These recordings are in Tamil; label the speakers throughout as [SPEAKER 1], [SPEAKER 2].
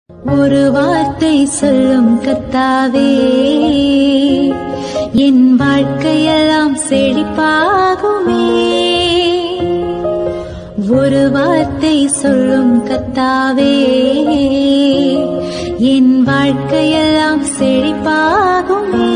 [SPEAKER 1] ஒரு வார்த்தை சொல்லும் கத்தாவே என் வாழ்க்கையெல்லாம் செழிப்பாகுமே ஒரு வார்த்தை சொல்லும் கத்தாவே என் வாழ்க்கையெல்லாம் செழிப்பாகுமே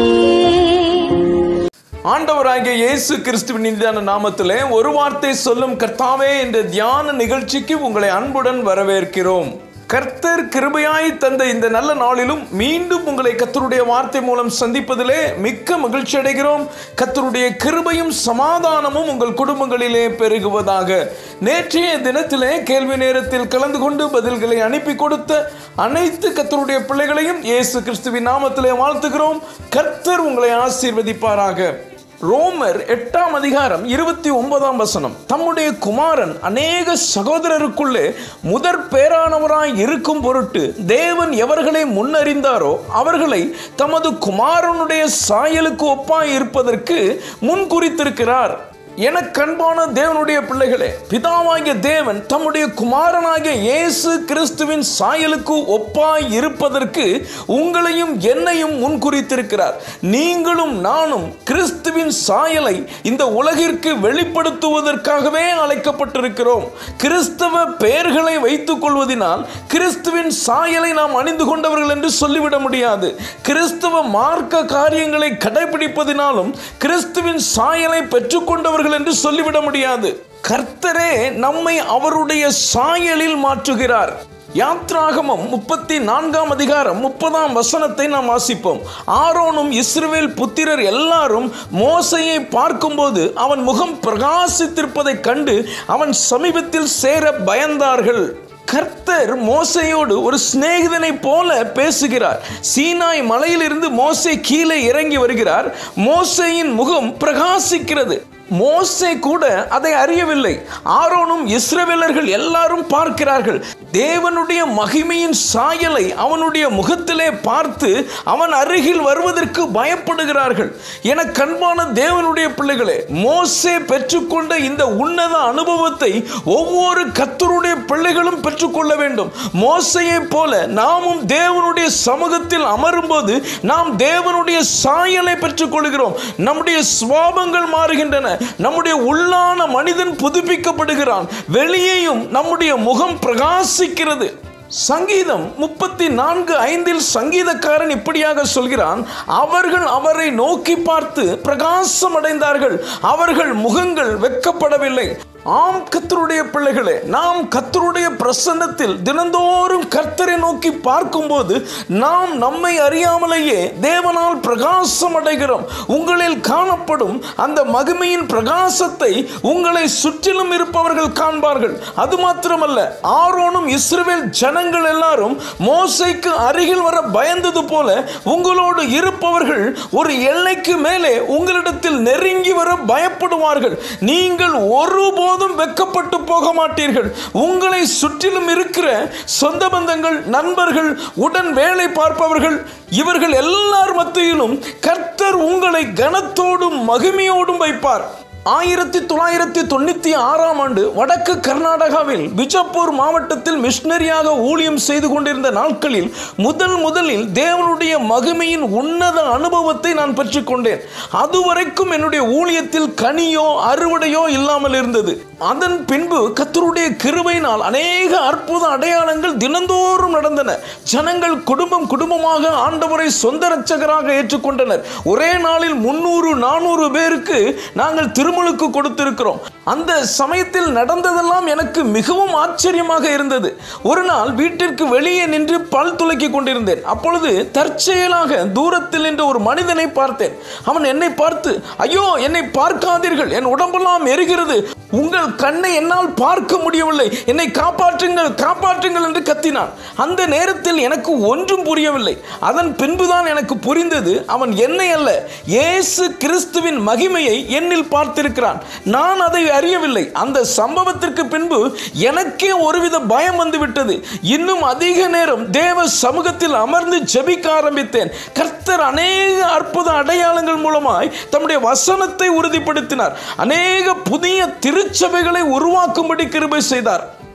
[SPEAKER 2] ஆண்டவராகிய இயேசு கிறிஸ்துவின் இந்தியான நாமத்திலே ஒரு வார்த்தை சொல்லும் கர்த்தாவே என்ற தியான நிகழ்ச்சிக்கு உங்களை அன்புடன் வரவேற்கிறோம் கர்த்தர் கிருபையாய் தந்த இந்த நல்ல நாளிலும் மீண்டும் உங்களை கர்த்தருடைய வார்த்தை மூலம் சந்திப்பதிலே மிக்க மகிழ்ச்சி அடைகிறோம் கர்த்தருடைய கிருபையும் சமாதானமும் உங்கள் குடும்பங்களிலே பெருகுவதாக நேற்றைய தினத்திலே கேள்வி நேரத்தில் கலந்து கொண்டு பதில்களை அனுப்பி கொடுத்த அனைத்து கர்த்தருடைய பிள்ளைகளையும் இயேசு கிறிஸ்துவின் நாமத்திலே வாழ்த்துகிறோம் கர்த்தர் உங்களை ஆசீர்வதிப்பாராக ரோமர் எட்டாம் அதிகாரம் இருபத்தி ஒன்பதாம் வசனம் தம்முடைய குமாரன் அநேக சகோதரருக்குள்ளே முதற் பேரானவராய் இருக்கும் பொருட்டு தேவன் எவர்களை முன்னறிந்தாரோ அவர்களை தமது குமாரனுடைய சாயலுக்கு ஒப்பாய் இருப்பதற்கு முன் குறித்திருக்கிறார் என கண்பான தேவனுடைய பிள்ளைகளே பிதாவாகிய தேவன் தம்முடைய குமாரனாகிய இயேசு கிறிஸ்துவின் சாயலுக்கு ஒப்பாய் இருப்பதற்கு உங்களையும் என்னையும் முன்குறித்திருக்கிறார் நீங்களும் நானும் கிறிஸ்துவின் சாயலை இந்த உலகிற்கு வெளிப்படுத்துவதற்காகவே அழைக்கப்பட்டிருக்கிறோம் கிறிஸ்தவ பெயர்களை வைத்துக் கொள்வதனால் கிறிஸ்துவின் சாயலை நாம் அணிந்து கொண்டவர்கள் என்று சொல்லிவிட முடியாது கிறிஸ்தவ மார்க்க காரியங்களை கடைபிடிப்பதினாலும் கிறிஸ்துவின் சாயலை பெற்றுக்கொண்டவர்கள் என்று சொல்லிவிட முடியாது கர்த்தரே நம்மை அவருடைய சாயலில் மாற்றுகிறார் யாத்ராகமம் முப்பத்தி நான்காம் அதிகாரம் முப்பதாம் வசனத்தை நாம் வாசிப்போம் ஆரோனும் இஸ்ரவேல் புத்திரர் எல்லாரும் மோசையை பார்க்கும்போது அவன் முகம் பிரகாசித்திருப்பதைக் கண்டு அவன் சமீபத்தில் சேர பயந்தார்கள் கர்த்தர் மோசையோடு ஒரு சிநேகிதனை போல பேசுகிறார் சீனாய் மலையிலிருந்து மோசை கீழே இறங்கி வருகிறார் மோசையின் முகம் பிரகாசிக்கிறது மோசே கூட அதை அறியவில்லை ஆரோனும் இஸ்ரவேலர்கள் எல்லாரும் பார்க்கிறார்கள் தேவனுடைய மகிமையின் சாயலை அவனுடைய முகத்திலே பார்த்து அவன் அருகில் வருவதற்கு பயப்படுகிறார்கள் என கண்பான தேவனுடைய பிள்ளைகளே மோசே பெற்றுக்கொண்ட இந்த உன்னத அனுபவத்தை ஒவ்வொரு கத்தருடைய பிள்ளைகளும் பெற்றுக்கொள்ள வேண்டும் மோசையை போல நாமும் தேவனுடைய சமூகத்தில் அமரும்போது நாம் தேவனுடைய சாயலை பெற்றுக்கொள்கிறோம் நம்முடைய சுவாபங்கள் மாறுகின்றன நம்முடைய உள்ளான மனிதன் புதுப்பிக்கப்படுகிறான் வெளியேயும் நம்முடைய முகம் பிரகாசிக்கிறது சங்கீதம் முப்பத்தி நான்கு ஐந்தில் சங்கீதக்காரன் இப்படியாக சொல்கிறான் அவர்கள் அவரை நோக்கி பார்த்து பிரகாசம் அடைந்தார்கள் அவர்கள் முகங்கள் வெக்கப்படவில்லை ஆம் கத்தருடைய பிள்ளைகளே நாம் கத்தருடைய பிரசன்னத்தில் தினந்தோறும் கர்த்தரை நோக்கி பார்க்கும்போது நாம் நம்மை அறியாமலேயே தேவனால் பிரகாசம் அடைகிறோம் உங்களில் காணப்படும் அந்த மகிமையின் பிரகாசத்தை உங்களை சுற்றிலும் இருப்பவர்கள் காண்பார்கள் அது மாத்திரமல்ல ஆரோனும் இஸ்ரவேல் ஜனங்கள் எல்லாரும் மோசைக்கு அருகில் வர பயந்தது போல உங்களோடு இருப்பவர்கள் ஒரு எல்லைக்கு மேலே உங்களிடத்தில் நெருங்கி வர பயப்படுவார்கள் நீங்கள் ஒருபோதும் வெக்கப்பட்டு போக மாட்டீர்கள் உங்களை சுற்றிலும் இருக்கிற சொந்த பந்தங்கள் நண்பர்கள் உடன் வேலை பார்ப்பவர்கள் இவர்கள் எல்லார் மத்தியிலும் கர்த்தர் உங்களை கனத்தோடும் மகிமையோடும் வைப்பார் ஆயிரத்தி தொள்ளாயிரத்தி தொண்ணூற்றி ஆறாம் ஆண்டு வடக்கு கர்நாடகாவில் பிஜப்பூர் மாவட்டத்தில் மிஷனரியாக ஊழியம் செய்து கொண்டிருந்த நாட்களில் முதல் முதலில் தேவனுடைய மகிமையின் உன்னத அனுபவத்தை நான் பெற்றுக்கொண்டேன் அதுவரைக்கும் என்னுடைய ஊழியத்தில் கனியோ அறுவடையோ இல்லாமல் இருந்தது அதன் பின்பு கத்தருடைய கிருபையினால் அநேக அற்புத அடையாளங்கள் தினந்தோறும் நடந்தன ஜனங்கள் குடும்பம் குடும்பமாக ஆண்டவரை சொந்த ரட்சகராக ஏற்றுக்கொண்டனர் ஒரே நாளில் முன்னூறு நானூறு பேருக்கு நாங்கள் திருமுழுக்கு கொடுத்திருக்கிறோம் அந்த சமயத்தில் நடந்ததெல்லாம் எனக்கு மிகவும் ஆச்சரியமாக இருந்தது ஒரு நாள் வீட்டிற்கு வெளியே நின்று பல் துலக்கி கொண்டிருந்தேன் அப்பொழுது தற்செயலாக தூரத்தில் நின்ற ஒரு மனிதனை பார்த்தேன் அவன் என்னை பார்த்து ஐயோ என்னை பார்க்காதீர்கள் என் உடம்பெல்லாம் எரிகிறது உங்கள் கண்ணை என்னால் பார்க்க முடியவில்லை என்னை காப்பாற்றுங்கள் காப்பாற்றுங்கள் என்று கத்தினான் அந்த நேரத்தில் எனக்கு ஒன்றும் புரியவில்லை அதன் பின்புதான் எனக்கு புரிந்தது அவன் என்னை அல்ல இயேசு கிறிஸ்துவின் மகிமையை என்னில் பார்த்திருக்கிறான் நான் அதை அறியவில்லை அந்த சம்பவத்திற்கு பின்பு எனக்கே ஒருவித பயம் வந்து விட்டது இன்னும் அதிக நேரம் தேவ சமூகத்தில் அமர்ந்து ஜெபிக்க ஆரம்பித்தேன் கர்த்தர் அநேக அற்புத அடையாளங்கள் மூலமாய் தம்முடைய வசனத்தை உறுதிப்படுத்தினார் அநேக புதிய திருச்சபைகளை உருவாக்கும்படி கிருபை செய்தார்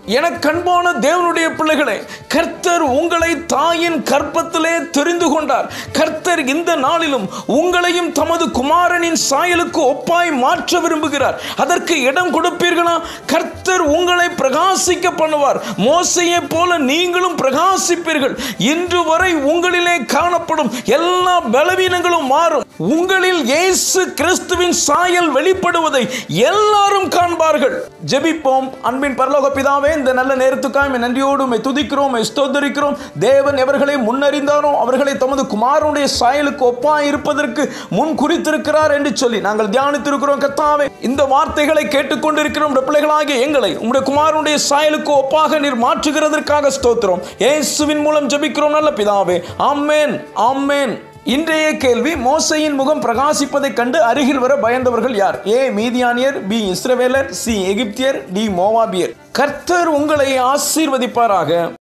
[SPEAKER 2] எனக்கு அன்பான தேவனுடைய பிள்ளைகளே கர்த்தர் உங்களை தாயின் கற்பத்திலே தெரிந்து கொண்டார் கர்த்தர் இந்த நாளிலும் உங்களையும் தமது குமாரனின் சாயலுக்கு ஒப்பாய் மாற்ற விரும்புகிறார் அதற்கு இடம் கொடுப்பீர்களா கர்த்தர் உங்களை பிரகாசிக்க பண்ணுவார் மோசையை போல நீங்களும் பிரகாசிப்பீர்கள் இன்று வரை உங்களிலே காணப்படும் எல்லா பலவீனங்களும் மாறும் உங்களில் இயேசு கிறிஸ்துவின் சாயல் வெளிப்படுவதை எல்லாரும் காண்பார்கள் ஜெபிப்போம் அன்பின் பரலோக பிதாவே இந்த நல்ல நேரத்துக்காக உம்மை நன்றியோடு உம்மை துதிக்கிறோம் உம்மை ஸ்தோத்தரிக்கிறோம் தேவன் எவர்களை முன்னறிந்தாரோ அவர்களை தமது குமாரனுடைய சாயலுக்கு ஒப்பாய் இருப்பதற்கு முன் குறித்திருக்கிறார் என்று சொல்லி நாங்கள் தியானித்திருக்கிறோம் கத்தாவே இந்த வார்த்தைகளை கேட்டுக்கொண்டிருக்கிற உம்முடைய பிள்ளைகளாகிய எங்களை உம்முடைய குமாரனுடைய சாயலுக்கு ஒப்பாக நீர் மாற்றுகிறதற்காக ஸ்தோத்திரம் இயேசுவின் மூலம் ஜெபிக்கிறோம் நல்ல பிதாவே ஆமென் ஆமென் இன்றைய கேள்வி மோசையின் முகம் பிரகாசிப்பதைக் கண்டு அருகில் வர பயந்தவர்கள் யார் ஏ மீதியானியர் பி இஸ்ரவேலர் சி எகிப்தியர் டி மோவாபியர் கர்த்தர் உங்களை ஆசீர்வதிப்பாராக